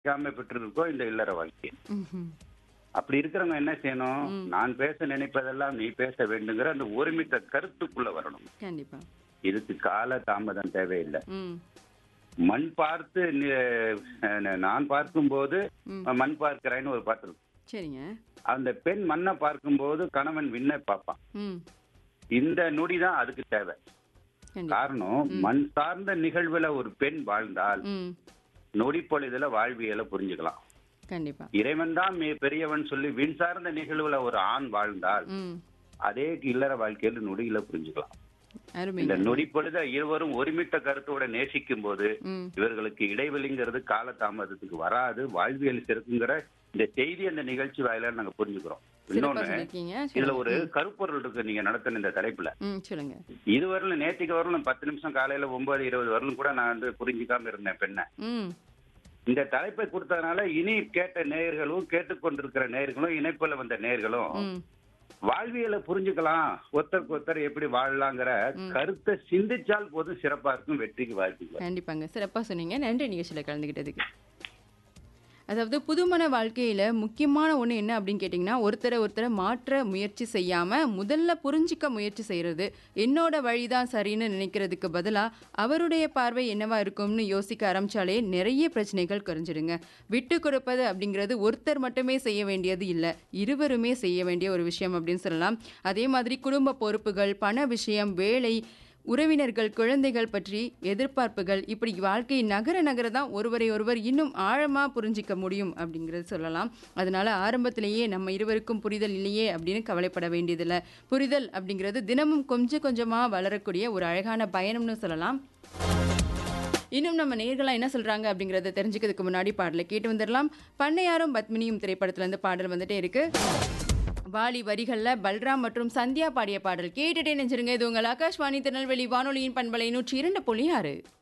கிடைக்காம பெற்றிருக்கோ இந்த இல்லற வாழ்க்கை ம்ஹும். அப்படி இருக்கிறவங்க என்ன செய்யணும் ம். நான் பேச நினைப்பதெல்லாம் நீ பேச வேண்டுங்கிற அந்த ஒருமித்த கருத்துக்குள்ள வரணும் கண்டிப்பா இதுக்கு கால தாமதம் தேவையில்லை ம் மண் பார்த்து நி- அஹ் நான் பார்க்கும்போது ம். மண் பார்க்கிறேன்னு ஒரு பாட்டு இருக்கு சரிங்க அந்த பெண் மண்ணை பார்க்கும்போது கணவன் விண்ணை பார்ப்பான் ம் இந்த நொடி தான் அதுக்கு தேவை கண்டிப்பா காரணம் மண் சார்ந்த நிகழ்வுல ஒரு பெண் வாழ்ந்தால் ம் நொடி பொழுதுல வாழ்வியலை புரிஞ்சுக்கலாம் கண்டிப்பா இறைவன் தான் மிக பெரியவன் சொல்லி விண் சார்ந்த நிகழ்வுல ஒரு ஆண் வாழ்ந்தால் ம் அதே இல்லற வாழ்க்கையில நொடியில புரிஞ்சுக்கலாம் இந்த அருமைங்க நொடி பொழுத இருவரும் ஒருமித்த கருத்தோட நேசிக்கும் போது ம் இவர்களுக்கு இடைவெளிங்கிறது காலதாமதத்துக்கு வராது வாழ்வியல் சிறக்குங்கிற இந்த செய்தி அந்த நிகழ்ச்சி வாயில நாங்க புரிஞ்சுக்கிறோம் சிறப்பா இன்னொன்னு சொல்லிருக்கீங்க இதுல ஒரு கருப்பொருள் இருக்கு நீங்க நடத்தின இந்த தலைப்புல ம் சொல்லுங்க இதுவரையிலும் நேத்திக்கு வரலும் பத்து நிமிஷம் காலையில ஒன்பது இருபது வரலும் கூட நான் வந்து புரிஞ்சுக்காம இருந்தேன் பெண்ணை ம் இந்த தலைப்பை கொடுத்ததுனால இனி கேட்ட நேயர்களும் கேட்டுக்கொண்டிருக்கிற நேயர்களும் இணைப்புல வந்த நேயர்களும் ம் வாழ்வியலை புரிஞ்சுக்கலாம் ஒருத்தருக்கு ஒருத்தர் எப்படி வாழலாங்கிற கருத்தை சிந்திச்சால் போதும் சிறப்பா இருக்கும் வெற்றிக்கு வாய்ப்பு கண்டிப்பாங்க சிறப்பாக சொன்னீங்க நன்றி நிகழ்ச்சியில் கலந்துக்கிட்டதுக்கு அதாவது புதுமண வாழ்க்கையில் முக்கியமான ஒன்று என்ன அப்படின்னு கேட்டிங்கன்னா ஒருத்தரை ஒருத்தரை மாற்ற முயற்சி செய்யாமல் முதல்ல புரிஞ்சிக்க முயற்சி செய்கிறது என்னோட வழி தான் சரின்னு நினைக்கிறதுக்கு பதிலாக அவருடைய பார்வை என்னவா இருக்கும்னு யோசிக்க ஆரம்பிச்சாலே நிறைய பிரச்சனைகள் குறைஞ்சிடுங்க விட்டு கொடுப்பது அப்படிங்கிறது ஒருத்தர் மட்டுமே செய்ய வேண்டியது இல்லை இருவருமே செய்ய வேண்டிய ஒரு விஷயம் அப்படின்னு சொல்லலாம் அதே மாதிரி குடும்ப பொறுப்புகள் பண விஷயம் வேலை உறவினர்கள் குழந்தைகள் பற்றி எதிர்பார்ப்புகள் இப்படி வாழ்க்கை நகர நகர தான் ஒருவரை ஒருவர் இன்னும் ஆழமா புரிஞ்சிக்க முடியும் அப்படிங்கிறது சொல்லலாம் அதனால ஆரம்பத்திலேயே நம்ம இருவருக்கும் புரிதல் இல்லையே அப்படின்னு கவலைப்பட வேண்டியதில்லை புரிதல் அப்படிங்கிறது தினமும் கொஞ்சம் கொஞ்சமா வளரக்கூடிய ஒரு அழகான பயணம்னு சொல்லலாம் இன்னும் நம்ம நேர்களாக என்ன சொல்றாங்க அப்படிங்கறத தெரிஞ்சுக்கிறதுக்கு முன்னாடி பாடலை கேட்டு வந்துடலாம் பண்ணையாரும் பத்மினியும் திரைப்படத்துல இருந்து பாடல் வந்துட்டே இருக்கு வாலி வரிகளில் பல்ராம் மற்றும் சந்தியா பாடிய பாடல் கேட்டுட்டே நெஞ்சிருங்க இது உங்கள் ஆகாஷ்வாணி திருநெல்வேலி வானொலியின் பண்பலை நூற்றி இரண்டு புள்ளி ஆறு